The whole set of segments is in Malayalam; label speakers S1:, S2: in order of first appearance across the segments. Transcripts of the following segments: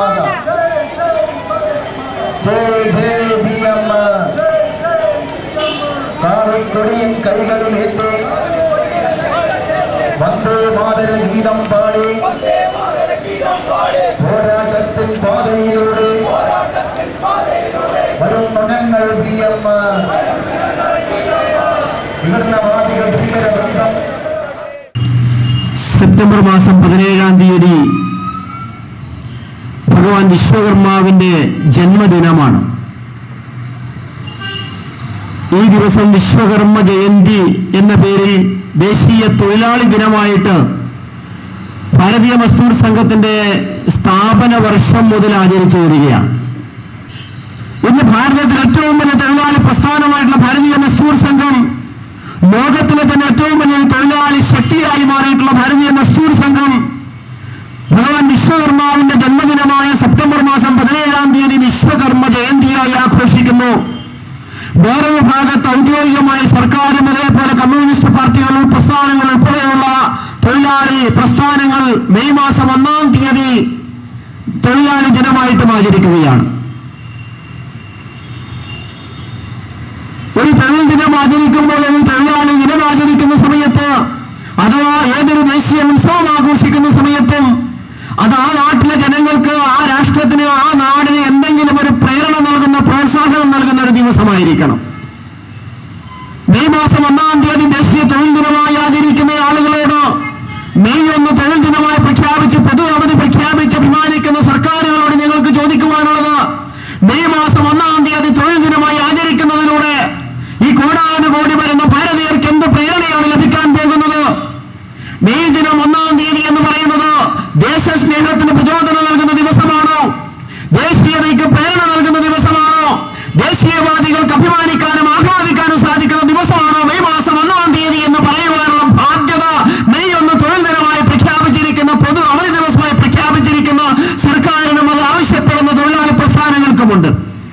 S1: മാത ജയ് ജയ് ഭീമ കാവിക്കൊടിയൻ കൈകളിലേറ്റ് വന്ദേ മാതര ഗീതം പാടി പോരാട്ടത്തിൻ പാതയിലൂടെ വരുന്ന ഞങ്ങൾ ഭീമ വികടനവാദികൾ ഭീകരബന്ധം
S2: സെപ്റ്റംബർ മാസം പതിനേഴാം തീയതി ഭഗവാൻ വിശ്വകർമാവിന്റെ ജന്മദിനമാണ് ഈ ദിവസം വിശ്വകർമ്മ ജയന്തി എന്ന പേരിൽ ദേശീയ തൊഴിലാളി ദിനമായിട്ട് ഭാരതീയ മസ്ദൂർ സംഘത്തിന്റെ സ്ഥാപന വർഷം മുതൽ ആചരിച്ചു വരികയാണ് ഇന്ന് ഭാരതത്തിലെ ഏറ്റവും വലിയ തൊഴിലാളി പ്രസ്ഥാനമായിട്ടുള്ള ഭാരതീയ മസ്ദൂർ സംഘം ലോകത്തിലെ തന്നെ ഏറ്റവും വലിയ തൊഴിലാളി ശക്തിയായി മാറിയിട്ടുള്ള ഭാരതീയ മസ്ദൂർ സംഘം ഭഗവാൻ വിശ്വകർമാവിന്റെ ജന്മദിനമായ സെപ്റ്റംബർ മാസം പതിനേഴാം തീയതി വിശ്വകർമ്മ ജയന്തിയായി ആഘോഷിക്കുന്നു വേറെ ഭാഗത്ത് ഔദ്യോഗികമായി സർക്കാരും അതേപോലെ കമ്മ്യൂണിസ്റ്റ് പാർട്ടികൾ പ്രസ്ഥാനങ്ങൾ ഉൾപ്പെടെയുള്ള തൊഴിലാളി പ്രസ്ഥാനങ്ങൾ മെയ് മാസം ഒന്നാം തീയതി തൊഴിലാളി ദിനമായിട്ടും ആചരിക്കുകയാണ് ഒരു തൊഴിൽ ദിനം ആചരിക്കുമ്പോൾ ഒരു തൊഴിലാളി ദിനം ആചരിക്കുന്ന സമയത്ത് അഥവാ ഏതൊരു ദേശീയ ഉത്സവം ആഘോഷിക്കുന്ന സമയത്തും അത് ആ നാട്ടിലെ ജനങ്ങൾക്ക് ആ രാഷ്ട്രത്തിന് ആ നാടിന് എന്തെങ്കിലും ഒരു പ്രേരണ നൽകുന്ന പ്രോത്സാഹനം നൽകുന്ന ഒരു ദിവസമായിരിക്കണം മെയ് മാസം ഒന്നാം തീയതി ദേശീയ തൊഴിൽ ദിനമായി ആചരിക്കുന്ന ആളുകളോട് മെയ് ഒന്ന് തൊഴിൽ ദിനമായി പ്രഖ്യാപിച്ച് പൊതു അവധി പ്രഖ്യാപിച്ച് അഭിമാനിക്കുന്ന സർക്കാരുകളോട് ഞങ്ങൾക്ക് ചോദിക്കുവാനുള്ളത് മെയ് മാസം ഒന്നാം തീയതി തൊഴിൽ ദിനമായി ആചരിക്കുന്നതിലൂടെ ഈ കോടാനുകോടി വരുന്ന ഭാരതീയർക്ക് എന്ത് പ്രേരണയാണ് ലഭിക്കാൻ പോകുന്നത് മെയ് ദിനം ഒന്നാം തീയതി എന്ന് പറയുന്നത് ദേശസ്നേഹത്തിന് പ്രചോദനം നൽകുന്ന ദിവസമാണോ ദേശീയതയ്ക്ക് പ്രേരണ നൽകുന്ന ദിവസമാണോ ദേശീയവാദികൾക്ക് അഭിമാനിക്കാനും ആഹ്ലാദിക്കാനും സാധിക്കുന്ന ദിവസമാണോ മെയ് മാസം ഒന്നാം തീയതി എന്ന് പറയുവാനുള്ള ബാധ്യത മെയ് ഒന്ന് തൊഴിൽ ദിനമായി പ്രഖ്യാപിച്ചിരിക്കുന്ന പൊതു അവധി ദിവസമായി പ്രഖ്യാപിച്ചിരിക്കുന്ന സർക്കാരിനും അത് ആവശ്യപ്പെടുന്ന തൊഴിലാളി പ്രസ്ഥാനങ്ങൾക്കുമുണ്ട്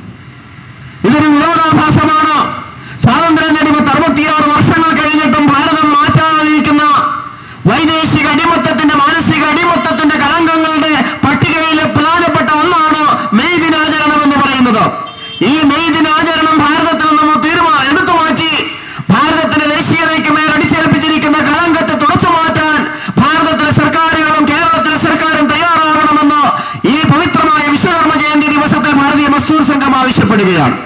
S2: ഇതൊരു വിരോധാഭാസമാണ് സ്വാതന്ത്ര്യം നേടി പത്ത് അറുപത്തിയാറ് വർഷങ്ങൾ കഴിഞ്ഞിട്ടും ഭാരതം മാറ്റാതിരിക്കുന്ന വൈദേശിക അടിമത്തത്തിന്റെ മാനസിക അടിമത്തത്തിന്റെ കളങ്കങ്ങളുടെ പട്ടികയിലെ പ്രധാനപ്പെട്ട ഒന്നാണ് മെയ് ദിനാചരണം എന്ന് പറയുന്നത് ഈ മെയ് ദിനാചരണം ഭാരതത്തിൽ നമ്മൾ തീരുമാനം എടുത്തു മാറ്റി ഭാരതത്തിന്റെ ദേശീയതയ്ക്ക് മേൽ അടിച്ചേൽപ്പിച്ചിരിക്കുന്ന കളങ്കത്തെ തുടച്ചു മാറ്റാൻ ഭാരതത്തിലെ സർക്കാരുകളും കേരളത്തിലെ സർക്കാരും തയ്യാറാകണമെന്ന് ഈ പവിത്രമായ വിശ്വകർമ്മ ജയന്തി ദിവസത്തിൽ ഭാരതീയ മസ്ദൂർ സംഘം ആവശ്യപ്പെടുകയാണ്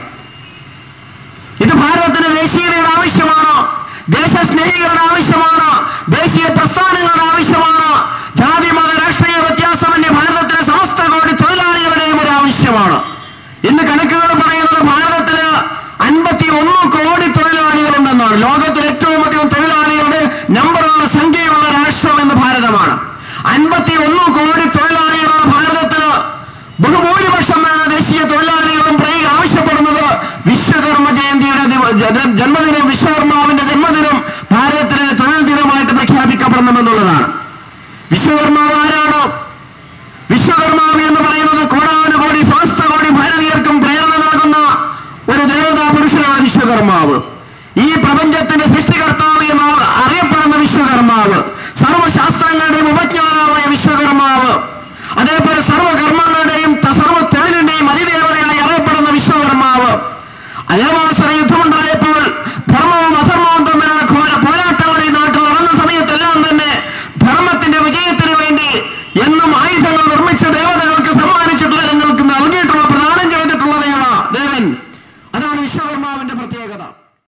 S2: ഇത് ഭാരതത്തിന് ദേശീയതയുടെ ആവശ്യമാണ് ദേശസ്നേഹികളുടെ ആവശ്യമാണ് ദേശീയ പ്രസ്ഥാനങ്ങളുടെ ആവശ്യമാണ് ജാതി മത രാഷ്ട്രീയ വ്യത്യാസമന്യ ഭാരതത്തിലെ സമസ്ത കോടി തൊഴിലാളികളുടെയും ഒരു ആവശ്യമാണ് ഇന്ന് കണക്കുകൾ പറയുന്നത് ഭാരതത്തിന് അൻപത്തി ഒന്ന് കോടി തൊഴിലാളികളുണ്ടെന്നാണ് ലോകത്തിൽ ഏറ്റവും അധികം തൊഴിലാളികളുടെ നമ്പറുള്ള സംഖ്യയുള്ള രാഷ്ട്രം എന്ന് ഭാരതമാണ് അൻപത്തി ഒന്ന് കോടി തൊഴിലാളികളുള്ള ഭാരതത്തിന് ബഹുഭൂരിപക്ഷം വരുന്ന ദേശീയ തൊഴിലാളികളും പ്രൈ ആവശ്യപ്പെടുന്നത് വിശ്വകർമ്മ ജയന്തിയുടെ ദിവ- ജ- ജന്മദിനം വിശ്വകർമാവിന്റെ ജന്മദിനം ഭാരതത്തിലെ തൊഴിൽ ദിനമായിട്ട് പ്രഖ്യാപിക്കപ്പെടണമെന്നുള്ളതാണ് വിശ്വകർമാവ് ആരാണ് വിശ്വകർമാവ് എന്ന് പറയുന്നത് കോടാനുകോടി സമസ്ത കോടി ഭാരതീയർക്കും പ്രേരണ നൽകുന്ന ഒരു ദേവതാ പുരുഷനാണ് വിശ്വകർമാവ് ഈ പ്രപഞ്ചത്തിന്റെ സൃഷ്ടികർത്താവ് എന്ന് അറിയപ്പെടുന്ന വിശ്വകർമാവ് സർവശാസ്ത്രങ്ങളുടെയും ഉപജ്ഞാതാവായ വിശ്വകർമാവ് അതേപോലെ സർവകർമ്മങ്ങളുടെയും ത- സർവ തൊഴിലിന്റെയും അതിദേവതയായി അറിയപ്പെടുന്ന വിശ്വകർമാവ് അയവാസര യുദ്ധമുണ്ടായപ്പോൾ ധർമ്മവും അധർമ്മവും തമ്മിലുള്ള ഘോര പോരാട്ടങ്ങൾ ഈ നാട്ടിൽ നടന്ന സമയത്തെല്ലാം തന്നെ ധർമ്മത്തിന്റെ വിജയത്തിന് വേണ്ടി എന്നും